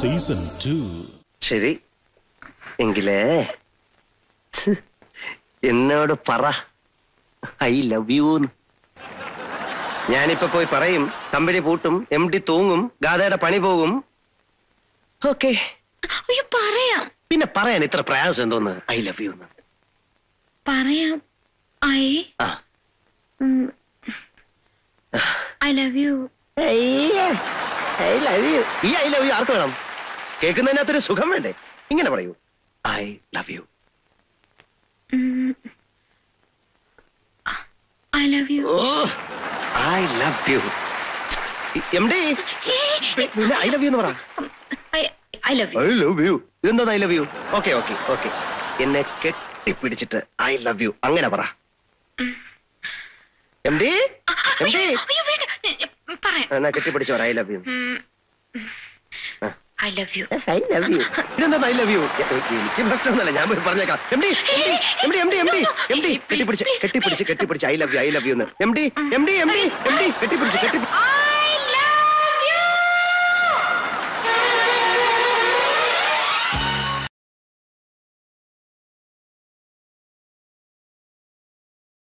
season two ശരി എങ്കിലേ ഛ്, എന്നോട് പറ ഐ ലവ് യു ഞാനിപ്പോ പോയി പറയും കമ്പനി പൂട്ടും എം ഡി തൂങ്ങും ഗാഥയുടെ പണി പോകും ഓക്കെ അയ്യോ പറയാം പിന്നെ പറയാൻ ഇത്ര പ്രയാസം എന്തോന്ന് ഐ ലവ് യു എന്ന് പറയാം I ah I love you I love you ഈ ഐ ലവ് യു ആർക്ക് വേണം കേൾക്കുന്നതിനകത്തൊരു സുഖം വേണ്ടേ ഇങ്ങനെ പറയൂ I love you I love you ഓ I love you M D പിന്നെ ഐ ലവ് യു എന്ന് പറ I love you I love you ഇതെന്താ I love you okay okay okay എന്നെ കെട്ടിപ്പിടിച്ചിട്ട് ഐ ലവ് യു അങ്ങനെ പറ എം ഡി എം ഡി അയ്യോ വേണ്ട ഞാൻ പറയാം എന്നാ കെട്ടിപ്പിടിച്ച് പറ I love you I love you I love you ഇതെന്താ ഐ ലവ് യു എനിക്ക് പ്രശ്നമൊന്നുമല്ല ഞാൻ പോയി പറഞ്ഞേക്കാം M D M D M D M D M D കെട്ടിപ്പിടിച്ച് കെട്ടിപ്പിടിച്ച് കെട്ടിപ്പിടിച്ച് I love you I love you എന്ന് M D M D M D M D കെട്ടിപ്പിടിച്ച് കെട്ടി